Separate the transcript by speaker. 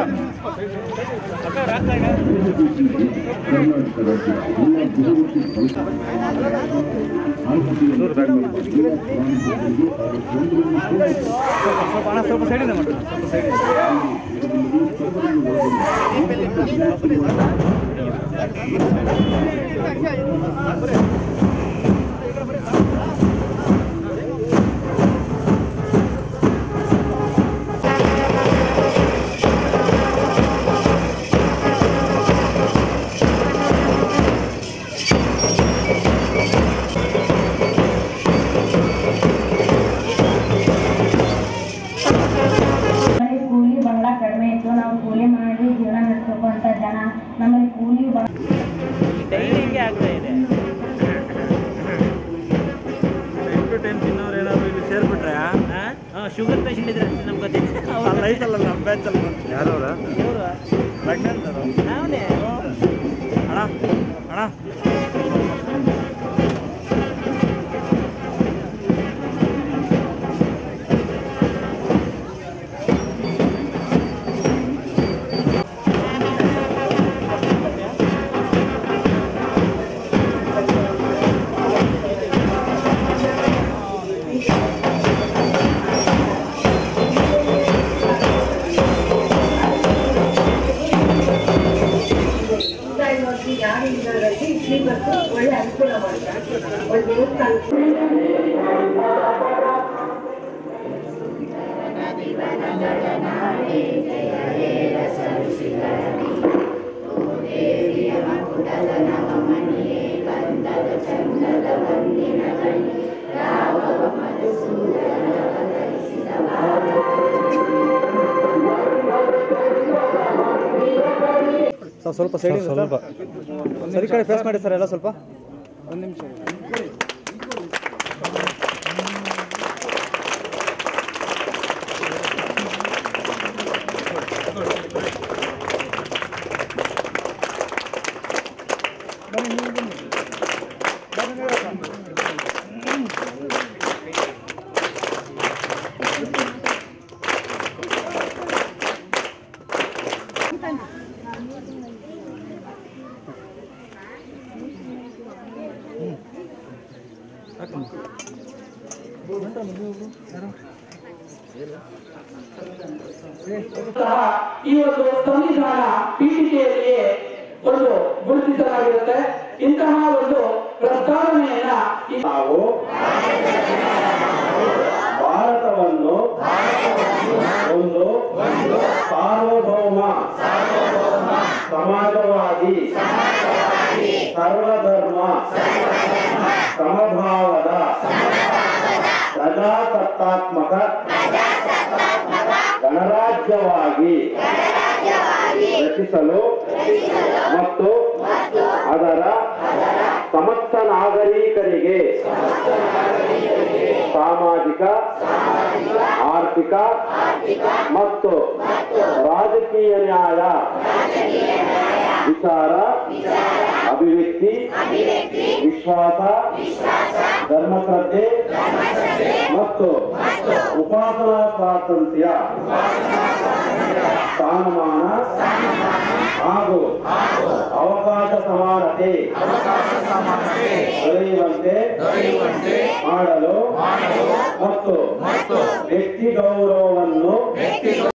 Speaker 1: ಸ್ವಲ್ಪ ಅಣ್ಣ ಸ್ವಲ್ಪ ಸೈಡಿಂದ ಮಾಡಿ ಸ್ವಲ್ಪ ಸೈಡ್
Speaker 2: ನಮ್ಮಲ್ಲಿ ಕೂಲಿ ಬಹಳ ಕಡಿಮೆ ಇತ್ತು ನಾವು ಕೂಲಿ ಮಾಡಿ ಜೀವನ ನಡೆಸೋಕಂತ ಜನ ನಮ್ಮಲ್ಲಿ ಕೂಲಿ ಬಹಳ
Speaker 3: ಡೈಲಿ ಹಿಂಗೆ ಆಗ್ತಾ ಇದೆ
Speaker 1: ಎಂಟು ಟೆನ್ ತಿನ್ನೋರು ಏನಾದ್ರು ಇಲ್ಲಿ ಸೇರ್ಬಿಟ್ರೆ
Speaker 3: ಹಾಂ ಶುಗರ್ ಪೇಷಂಟ್ ಇದ್ರೆ ಅಷ್ಟೇ ನಮ್ಮ ಕತೆ
Speaker 1: ಅಲ್ಲಿ ಐತಲ್ಲ ನಮ್ಮ ಬ್ಯಾಚಲ್ಲಿ ಯಾರವ್ರ
Speaker 3: ಇವರು
Speaker 1: ಪ್ರೆಗ್ನೆಂಟ್ ಅದು
Speaker 3: ನಾವೇ
Speaker 1: ಅಣ್ಣ ಅಣ್ಣ ಸರ್ ಸ್ವಲ್ಪ ಸೈಡ್ ಸ್ವಲ್ಪ ಸರಿ ಕಡೆ ಫೇಸ್ ಮಾಡಿ ಸರ್ ಎಲ್ಲ ಸ್ವಲ್ಪ ಒಂದು ನಿಮಿಷ
Speaker 4: ಸಹ ಈ ಒಂದು ಸಂವಿಧಾನ ಪೀಠಿಕೆಯಲ್ಲಿ ಒಂದು ಗುರುತಿಸಲಾಗಿರುತ್ತೆ ಇಂತಹ ಒಂದು ಪ್ರಸ್ತಾವನೆಯನ್ನ ಈ
Speaker 5: ನಾವು ಭಾರತವನ್ನು ಒಂದು ಸಾರ್ವಭೌಮ ಸಮಾಜವಾದಿ ಸರ್ವಧರ್ಮ ಸಮಭಾವದ ಪ್ರಜಾಸತ್ತಾತ್ಮಕ ಗಣರಾಜ್ಯವಾಗಿ ರಚಿಸಲು ಮತ್ತು ಅದರ ಸಮಸ್ತ ನಾಗರಿಕರಿಗೆ ಸಾಮಾಜಿಕ ಆರ್ಥಿಕ ಮತ್ತು ರಾಜಕೀಯ ನ್ಯಾಯ ವಿಚಾರ ಅಭಿವ್ಯಕ್ತಿ ವಿಶ್ವಾಸ ಧರ್ಮಶ್ರದ್ಧೆ ಮತ್ತು ಉಪಾಸನಾ ಸ್ವಾತಂತ್ರ್ಯ ಸ್ಥಾನಮಾನ ಹಾಗೂ ಅವಕಾಶ ಸಮಾನತೆ ದೊರೆಯುವಂತೆ ಮಾಡಲು ಮತ್ತು ವ್ಯಕ್ತಿ ಗೌರವವನ್ನು